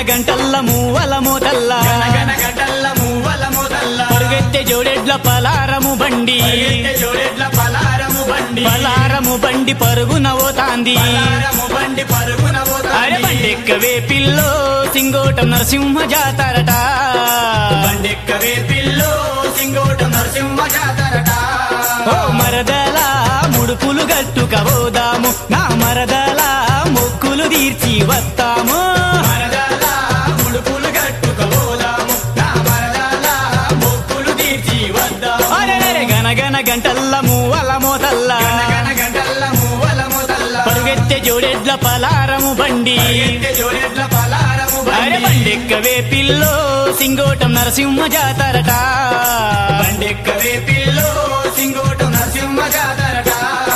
గంటల్ల మూవల మోతల్ల గనగన గంటల్ల మూవల మొదల్ల పరుగెత్తే జోడెడ్ల పలారము బండి పరిగెత్తే జోడెడ్ల పలారము బండి పలారము బండి పరుగున పోతాంది పలారము బండి పరుగున అరే పోతాంది బండెక్కవే పిల్లో సింగోటం నరసింహ జాతరట బండెక్కవే పిల్లో సింగోట నరసింహ జాతరట ఓ మరదల ముడుపులు గట్టుక పోదాము నా మరదల మొక్కులు తీర్చి వస్తాము మరదల ముడుపులు కట్టుకోదాము నా మరదల మొక్కులు తీర్చి వద్దాము అరే గనగన గంటల్ల మూవల మోతల్ల గనగన గంటల్ల మూవల మొదల్ల పరుగెత్తే జోడెడ్ల పలారము బండి పరిగెత్తే జోడెడ్ల పలారము అరే బండి బండెక్కవే పిల్లో సింగోటం నరసింహ జాతరట బండెక్కవే పిల్లో సింగోట నరసింహ జాతరట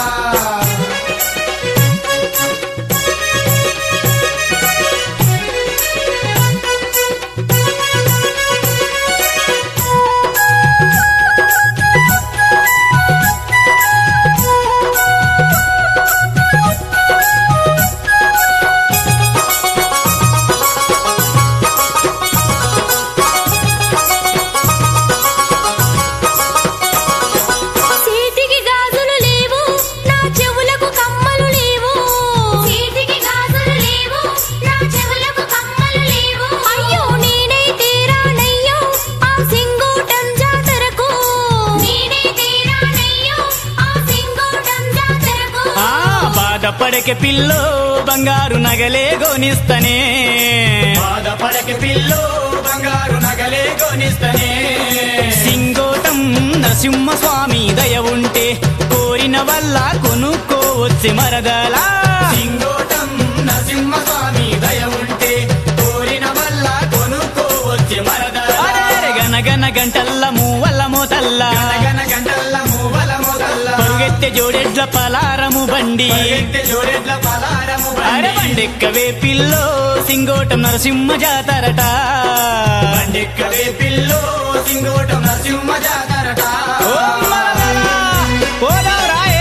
చేతికి గాజులు లేవు నా చెవులకు కమ్మలు లేవు చేతికి గాజులు లేవు నా చెవులకు కమ్మలు లేవు అయ్యో నేనే తీరానయ్యో ఆ సింగోటం జాతరకు నేనే తీరానయ్యో ఆ సింగోటం జాతరకు ఆ బాధపడకే పిల్లో బంగారు నగలే గోనిస్తనే బాధపడక పిల్లో బంగారు నగలే కొనిస్తనే సింగోటం నరసింహ స్వామి దయ ఉంటే కోరిన వల్ల కొనుక్కోవచ్చు మరదలా సింగోటం నరసింహ స్వామి దయ ఉంటే కోరిన వల్ల కొనుక్కోవచ్చు మరదల అరే గనగన గంటల్ల మూవల్ల మోతల్ల గనగన గంటల్ల మూవల మొదల్ల పరుగెత్తే జోడెడ్ల పలారము బండి పరిగెత్తే జోడెడ్ల పలారము అరే బండి బండెక్కవే పిల్లో సింగోటం నరసింహ జాతరట బండెక్కవే పిల్లో సింగోటం నరసింహ జాతరట ఓ మరదలా, పోదాం రాయే.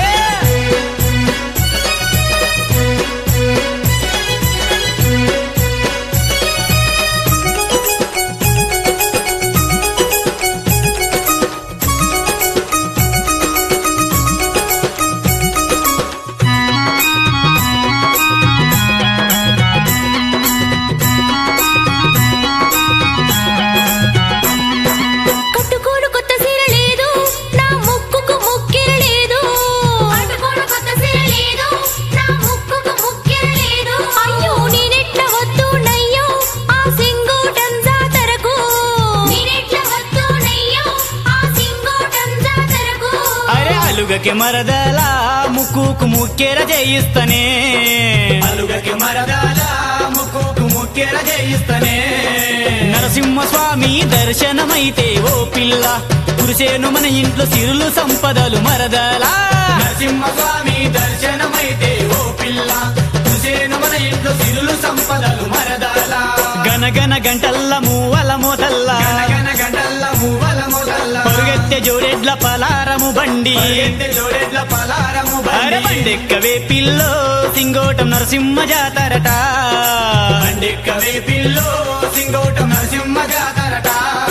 కట్టుకోను కొత్త సీర లేదు నా ముక్కుకు ముక్కెర లేదు కట్టుకోను కొత్త సీర లేదు నా ముక్కుకు ముక్కెర లేదు అయ్యో నేనెట్ల వద్దు నయ్యో ఆ సింగోటం జాతరకు నేనెట్ల వద్దు నయ్యో ఆ సింగోటం జాతరకు అరే అలుగకి మరదలా ముక్కుకు ముక్కెర చేయిస్తనే అలుగకి మరదాల ముక్కుకు ముక్కెర చేయిస్తనే నరసింహ స్వామి దర్శనమైతే ఓ పిల్ల కురిసేను మన ఇంట్లో సిరులు సంపదలు మరదలా నరసింహ స్వామి దర్శనమైతే ఓ పిల్ల చూసేను మన ఇంట్లో సిరులు సంపదలు మరదాల గనగన గంటల్ల మూవల మోతల్ల గనగన గంటల్ల మూవల మొదల్ల పరుగెత్తే జోడెడ్ల పలారము బండి పరిగెత్తే జోడెడ్ల పలారము అరే బండి బండెక్కవే పిల్లో సింగోటం నరసింహ జాతరట బండెక్కవే పిల్లో సింగోటం నరసింహ జాతరట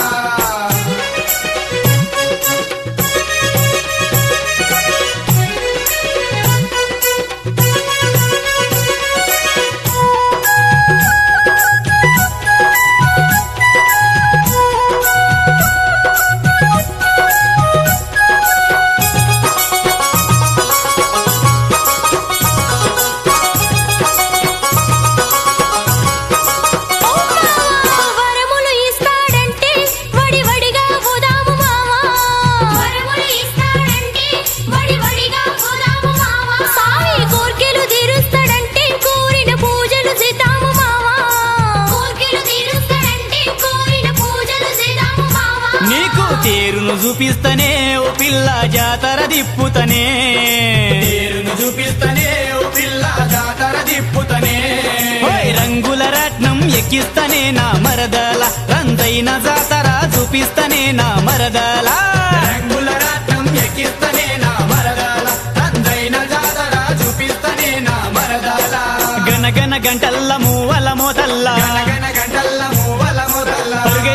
వరములు ఇస్తాడంటే వడి వడిగా పోదాము మావా వరములు ఇస్తాడంటే వడి వడిగా పోదాము మావా సామి కోర్కెలు తీరుస్తాడంటే కోరిన పూజలు చేద్దాము మావా కోర్కెలు తీరుస్తాడంటే కోరిన పూజలు చేద్దాము మావా నీకు తేరును చూపిస్తనే ఓ పిల్ల జాతర దిప్పుతనే పేరును చూపిస్తనే ఓ పిల్ల జాతర దిప్పుతనే ఓయ్ రంగుల రత్నం ఎక్కిస్తనే నా మరదల రందైన జాతర చూపిస్తనే నా మరదల రంగుల రత్నం ఎక్కిస్తనే నా మరదాల తందైన జాతర చూపిస్తనే నా మరదాల గనగన గంటల్ల మూవల మోతల్ల గనగన గంటల్ల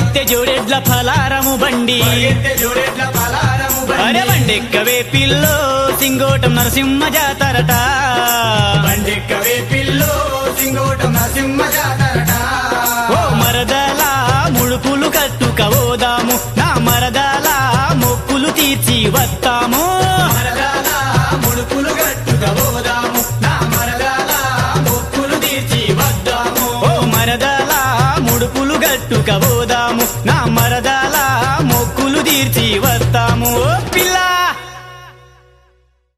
పరిగెత్తే జోడెడ్ల ఫలారము బండి పరిగెత్తే జోడెడ్ల పలారము అరే బండి బండెక్కవే పిల్లో సింగోటం నరసింహ జాతరట బండెక్కవే పిల్లో సింగోటం నరసింహ జాతరట ఓ మరదల ముడుపులు కట్టుక ఓదాము నా మరదల మొక్కులు తీర్చి వస్తాము మరదాల ముడుపులు గట్టుగా పోదాము నా మరదాల మొక్కులు తీర్చి వద్దాము ఓ మరదల ముడుపులు గట్టుక ఓదాము నా మరదల మొక్కులు తీర్చి వస్తాము ఓ పిల్ల